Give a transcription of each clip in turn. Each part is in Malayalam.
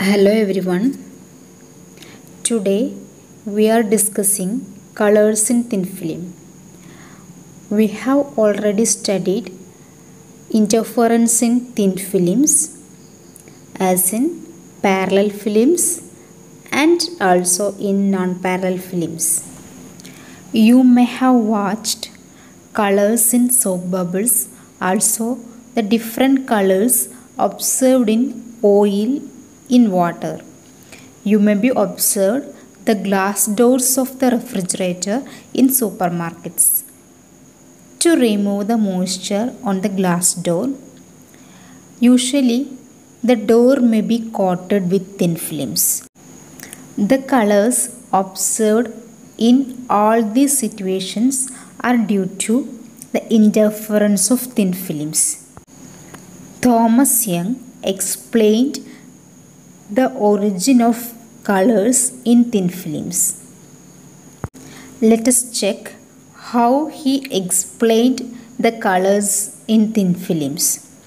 Hello everyone. Today we are discussing colors in thin film. We have already studied interference in thin films as in parallel films and also in non-parallel films. You may have watched colors in soap bubbles also the different colors observed in oil in water. You may be observed the glass doors of the refrigerator in supermarkets. To remove the moisture on the glass door, usually the door may be coated with thin films. The colors observed in all these situations are due to the interference of thin films. Thomas Young explained the origin of colors in thin films. Let us check how he explained the colors in thin films.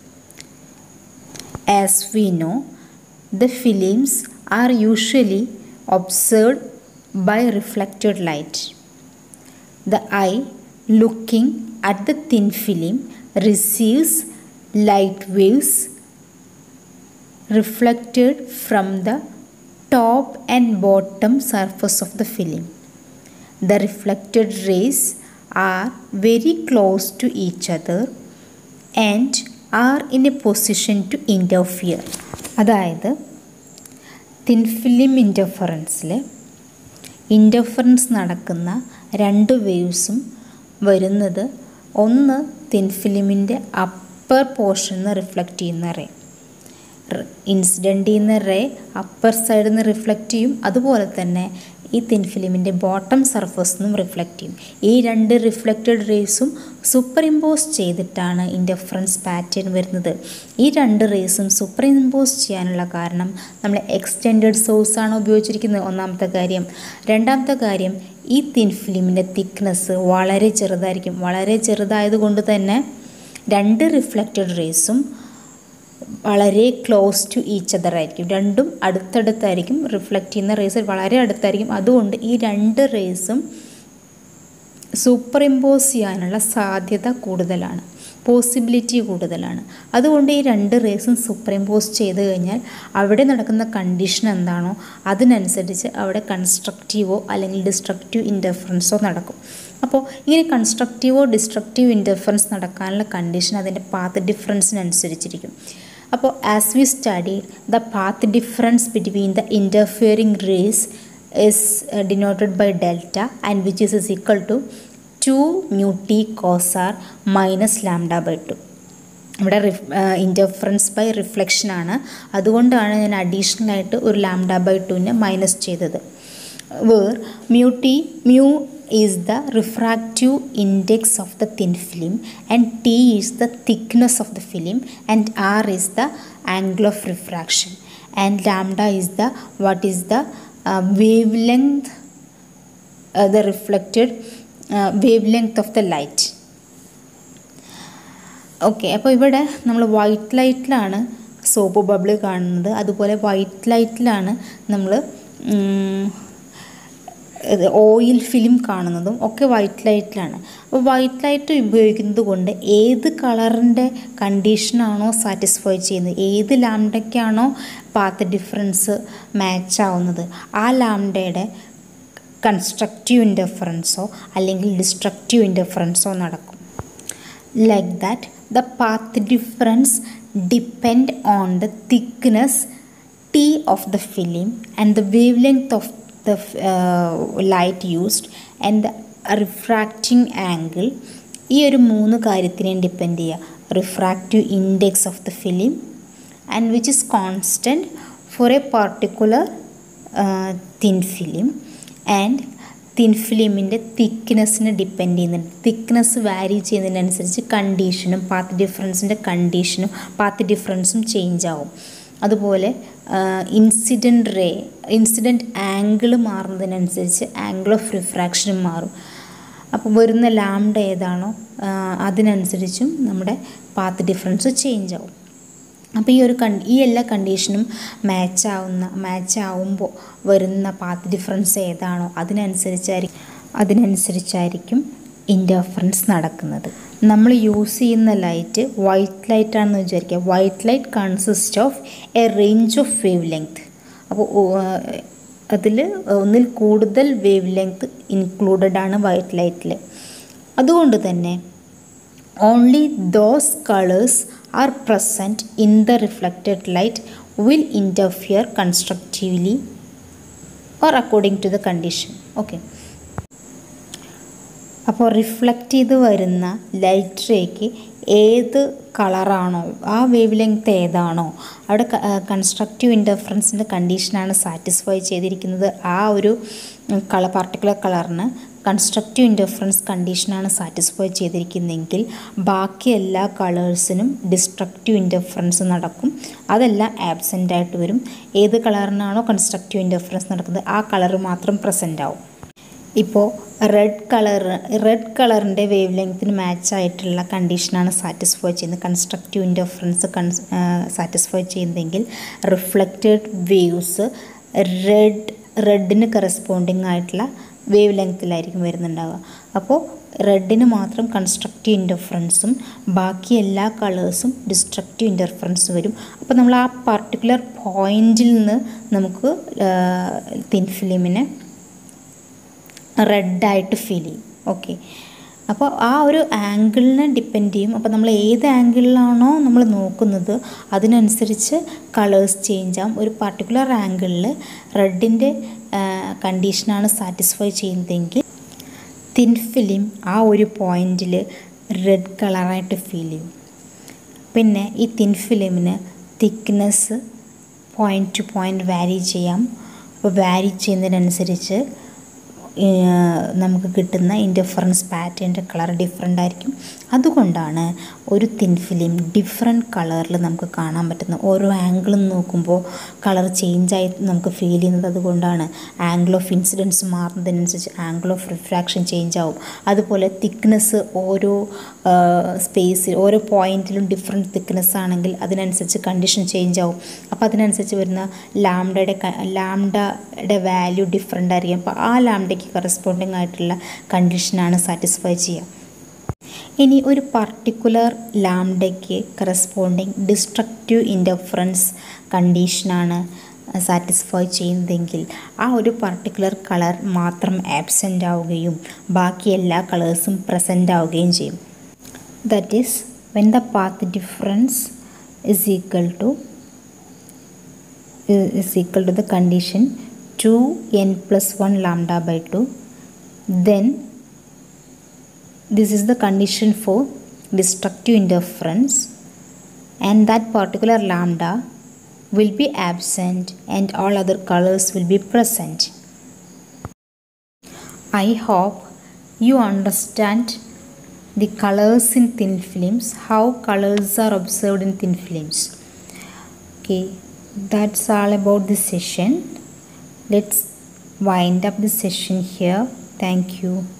As we know, the films are usually observed by reflected light. The eye looking at the thin film receives light waves reflected from the top and bottom surface of the film. The reflected rays are very close to each other and are in a position to interfere. അതായത് തിൻ ഫിലിം ഇൻ്റർഫറൻസിൽ ഇൻ്റർഫറൻസ് നടക്കുന്ന രണ്ട് വേവ്സും വരുന്നത് ഒന്ന് തിൻ ഫിലിമിൻ്റെ അപ്പർ പോർഷനിൽ നിന്ന് റിഫ്ലക്റ്റ് ചെയ്യുന്ന റേ ഇൻസിഡൻ്റ് ചെയ്യുന്ന റേ അപ്പർ സൈഡിൽ നിന്ന് റിഫ്ലക്റ്റ് ചെയ്യും അതുപോലെ തന്നെ ഈ തിൻ ഫിലിമിൻ്റെ ബോട്ടം സർഫസിൽ നിന്നും റിഫ്ലക്റ്റ് ചെയ്യും ഈ രണ്ട് റിഫ്ലക്റ്റഡ് റേസും സൂപ്പർ ഇമ്പോസ് ചെയ്തിട്ടാണ് ഇൻ്റർഫറൻസ് പാറ്റേൺ വരുന്നത് ഈ രണ്ട് റേസും സൂപ്പർ ഇമ്പോസ് ചെയ്യാനുള്ള കാരണം നമ്മൾ എക്സ്റ്റെൻഡഡ് സോഴ്സാണ് ഉപയോഗിച്ചിരിക്കുന്നത് ഒന്നാമത്തെ കാര്യം രണ്ടാമത്തെ കാര്യം ഈ തിൻ ഫിലിമിൻ്റെ തിക്നെസ് വളരെ ചെറുതായിരിക്കും വളരെ ചെറുതായതുകൊണ്ട് തന്നെ രണ്ട് റിഫ്ലക്റ്റഡ് റേസും വളരെ ക്ലോസ് ടു ഈച്ച് അതർ ആയിരിക്കും രണ്ടും അടുത്തടുത്തായിരിക്കും റിഫ്ലക്റ്റ് ചെയ്യുന്ന റേസ് വളരെ അടുത്തായിരിക്കും അതുകൊണ്ട് ഈ രണ്ട് റേസും സൂപ്പർ ഇമ്പോസ് ചെയ്യാനുള്ള സാധ്യത കൂടുതലാണ് പോസിബിലിറ്റി കൂടുതലാണ് അതുകൊണ്ട് ഈ രണ്ട് റേസും സൂപ്പർ ഇമ്പോസ് ചെയ്ത് കഴിഞ്ഞാൽ അവിടെ നടക്കുന്ന കണ്ടീഷൻ എന്താണോ അതിനനുസരിച്ച് അവിടെ കൺസ്ട്രക്റ്റീവോ അല്ലെങ്കിൽ ഡിസ്ട്രക്റ്റീവ് ഇൻ്റർഫറൻസോ നടക്കും അപ്പോൾ ഇങ്ങനെ കൺസ്ട്രക്റ്റീവോ ഡിസ്ട്രക്റ്റീവ് ഇൻ്റർഫറൻസ് നടക്കാനുള്ള കണ്ടീഷൻ അതിൻ്റെ പാത്ത് ഡിഫറൻസിനനുസരിച്ചിരിക്കും അപ്പോൾ as we study the path difference between the interfering rays is denoted by delta and which is is equal to to mu T cos r minus lambda by two ഇവിടെ റിഫ് ഇൻ്റർഫറൻസ് ബൈ റിഫ്ലക്ഷനാണ് അതുകൊണ്ടാണ് ഞാൻ അഡീഷണൽ ആയിട്ട് ഒരു ലാംഡ ബൈ ടുവിനെ മൈനസ് ചെയ്തത് where mu T mu is the refractive index of the thin film and T is the thickness of the film and R is the angle of refraction and lambda is the what is the uh, wavelength uh, the reflected uh, wavelength of the light okay അപ്പോൾ ഇവിടെ നമ്മൾ വൈറ്റ് ലൈറ്റിലാണ് സോപ്പ് ബബിൾ കാണുന്നത് അതുപോലെ വൈറ്റ് ലൈറ്റിലാണ് നമ്മൾ ഓയിൽ ഫിലിം കാണുന്നതും ഒക്കെ വൈറ്റ് ലൈറ്റിലാണ് അപ്പോൾ വൈറ്റ് ലൈറ്റ് ഉപയോഗിക്കുന്നത് കൊണ്ട് ഏത് കളറിൻ്റെ കണ്ടീഷനാണോ സാറ്റിസ്ഫൈ ചെയ്യുന്നത് ഏത് ലാംഡയ്ക്കാണോ പാത്ത് ഡിഫറൻസ് മാച്ച് ആവുന്നത് ആ ലാംഡയുടെ കൺസ്ട്രക്റ്റീവ് ഇൻ്റർഫറൻസോ അല്ലെങ്കിൽ ഡിസ്ട്രക്റ്റീവ് ഇൻ്റർഫറൻസോ നടക്കും like that the path difference depend on the thickness T of the film and the wavelength of the uh, light used and the refracting angle ഈ ഒരു മൂന്ന് കാര്യത്തിനെയും ഡിപ്പെൻഡ് ചെയ്യുക refractive index of the film and which is constant for a particular thin film and thin ഫിലിമിൻ്റെ തിക്നെസ്സിനെ ഡിപ്പെൻഡ് ചെയ്യുന്നുണ്ട് തിക്നെസ് വാരി ചെയ്യുന്നതിനനുസരിച്ച് കണ്ടീഷനും പാത്ത് ഡിഫറൻസിൻ്റെ കണ്ടീഷനും പാത്ത് ഡിഫറൻസും ചേഞ്ച് ആവും അതുപോലെ ഇൻസിഡൻറ്റ് റേ ഇൻസിഡൻറ്റ് ആംഗിൾ മാറുന്നതിനനുസരിച്ച് ആംഗിൾ ഓഫ് റിഫ്രാക്ഷനും മാറും അപ്പോൾ വരുന്ന ലാംഡ ഏതാണോ അതിനനുസരിച്ചും നമ്മുടെ പാത്ത് ഡിഫറൻസ് ചേഞ്ച് ആവും അപ്പോൾ ഈ ഒരു കൺ ഈ എല്ലാ കണ്ടീഷനും മാച്ച് ആവുന്ന മാച്ച് ആവുമ്പോൾ വരുന്ന പാത്ത് ഡിഫറൻസ് ഏതാണോ അതിനനുസരിച്ചായിരിക്കും അതിനനുസരിച്ചായിരിക്കും ഇൻ്റർഫറൻസ് നടക്കുന്നത് നമ്മൾ യൂസ് ചെയ്യുന്ന ലൈറ്റ് വൈറ്റ് ലൈറ്റ് ആണെന്ന് വിചാരിക്കുക white light consist of a range of wavelength അപ്പോൾ അതിൽ ഒന്നിൽ കൂടുതൽ വേവ് ലെങ്ത് ഇൻക്ലൂഡഡ് ആണ് വൈറ്റ് ലൈറ്റിൽ അതുകൊണ്ട് തന്നെ only those colours are present in the reflected light will interfere constructively or according to the condition okay അപ്പോൾ റിഫ്ലക്റ്റ് ചെയ്ത് വരുന്ന ലൈറ്റ് റേക്ക് ഏത് കളറാണോ ആ വേവ് ലെങ്ത് ഏതാണോ അവിടെ കൺസ്ട്രക്റ്റീവ് ഇൻ്റർഫറൻസിൻ്റെ കണ്ടീഷനാണ് സാറ്റിസ്ഫൈ ചെയ്തിരിക്കുന്നത് ആ ഒരു കളർ പർട്ടിക്കുലർ കളറിന് കൺസ്ട്രക്റ്റീവ് ഇൻ്റർഫറൻസ് കണ്ടീഷനാണ് സാറ്റിസ്ഫൈ ചെയ്തിരിക്കുന്നതെങ്കിൽ ബാക്കി എല്ലാ കളേഴ്സിനും ഡിസ്ട്രക്റ്റീവ് ഇൻ്റർഫറൻസ് നടക്കും അതെല്ലാം ആബ്സെൻ്റ് ആയിട്ട് വരും ഏത് കളറിനാണോ കൺസ്ട്രക്റ്റീവ് ഇൻ്റർഫറൻസ് നടക്കുന്നത് ആ കളർ മാത്രം പ്രസൻ്റ് ആവും ഇപ്പോൾ റെഡ് കളർ റെഡ് കളറിൻ്റെ വേവ് ലെങ്ത്തിന് മാച്ച് ആയിട്ടുള്ള കണ്ടീഷനാണ് സാറ്റിസ്ഫൈ ചെയ്യുന്നത് കൺസ്ട്രക്റ്റീവ് ഇൻ്റർഫറൻസ് കൺസ് സാറ്റിസ്ഫൈ ചെയ്യുന്നതെങ്കിൽ റിഫ്ലക്റ്റഡ് വേവ്സ് റെഡ് റെഡിന് കറസ്പോണ്ടിങ് ആയിട്ടുള്ള വേവ് ലെങ്ത്തിലായിരിക്കും വരുന്നുണ്ടാവുക അപ്പോൾ റെഡിന് മാത്രം കൺസ്ട്രക്റ്റീവ് ഇൻ്റർഫറൻസും ബാക്കി എല്ലാ കളേഴ്സും ഡിസ്ട്രക്റ്റീവ് ഇൻ്റർഫറൻസ് വരും അപ്പോൾ നമ്മൾ ആ പർട്ടിക്കുലർ പോയിന്റിൽ നിന്ന് നമുക്ക് തിൻ ഫിലിമിനെ റെഡായിട്ട് ഫീൽ ചെയ്യും ഓക്കെ അപ്പോൾ ആ ഒരു ആംഗിളിനെ ഡിപ്പെൻഡ് ചെയ്യും അപ്പോൾ നമ്മൾ ഏത് ആംഗിളിലാണോ നമ്മൾ നോക്കുന്നത് അതിനനുസരിച്ച് കളേഴ്സ് ചേഞ്ച് ആവും ഒരു പർട്ടിക്കുലർ ആംഗിളിൽ റെഡിൻ്റെ കണ്ടീഷനാണ് സാറ്റിസ്ഫൈ ചെയ്യുന്നതെങ്കിൽ തിൻ ഫിലിം ആ ഒരു പോയിന്റിൽ റെഡ് കളറായിട്ട് ഫീൽ ചെയ്യും പിന്നെ ഈ തിൻ ഫിലിമിന് thickness point to point vary ചെയ്യാം അപ്പോൾ വാരി ചെയ്യുന്നതിനനുസരിച്ച് നമുക്ക് കിട്ടുന്ന ഇൻ്റർഫറൻസ് പാറ്റേണിൻ്റെ കളർ ഡിഫറെൻ്റ് ആയിരിക്കും അതുകൊണ്ടാണ് ഒരു തിൻ ഫിലിം ഡിഫറെൻറ്റ് കളറിൽ നമുക്ക് കാണാൻ പറ്റുന്നത് ഓരോ ആംഗിളും നോക്കുമ്പോൾ കളർ ചേഞ്ചായി നമുക്ക് ഫീൽ ചെയ്യുന്നത് അതുകൊണ്ടാണ് ആംഗിൾ ഓഫ് ഇൻസിഡൻസ് മാറുന്നതിനനുസരിച്ച് ആംഗിൾ ഓഫ് റിഫ്രാക്ഷൻ ചേഞ്ച് ആവും അതുപോലെ തിക്നെസ് ഓരോ സ്പേസിൽ ഓരോ പോയിന്റിലും ഡിഫറെൻറ്റ് തിക്നെസ് ആണെങ്കിൽ അതിനനുസരിച്ച് കണ്ടീഷൻ ചേഞ്ച് ആവും അപ്പോൾ അതിനനുസരിച്ച് വരുന്ന ലാംഡയുടെ ലാംഡയുടെ വാല്യൂ ഡിഫറെൻ്റ് ആയിരിക്കും അപ്പോൾ ആ ലാംഡയ്ക്ക് കറസ്പോണ്ടിങ് ആയിട്ടുള്ള കണ്ടീഷനാണ് സാറ്റിസ്ഫൈ ചെയ്യുക ഇനി ഒരു പർട്ടിക്കുലർ ലാംഡയ്ക്ക് കറസ്പോണ്ടിങ് ഡിസ്ട്രക്റ്റീവ് ഇൻ്റർഫറൻസ് കണ്ടീഷനാണ് സാറ്റിസ്ഫൈ ചെയ്യുന്നതെങ്കിൽ ആ ഒരു പർട്ടിക്കുലർ കളർ മാത്രം ആബ്സെൻ്റ് ആവുകയും ബാക്കി എല്ലാ കളേഴ്സും പ്രസൻ്റ് ആവുകയും ചെയ്യും that is when the path difference is equal to is equal to the condition 2n plus 1 lambda by 2 then this is the condition for destructive interference and that particular lambda will be absent and all other colors will be present. I hope you understand the colors in thin films, how colors are observed in thin films. Okay, that's all about this session. Let's wind up the session here. Thank you.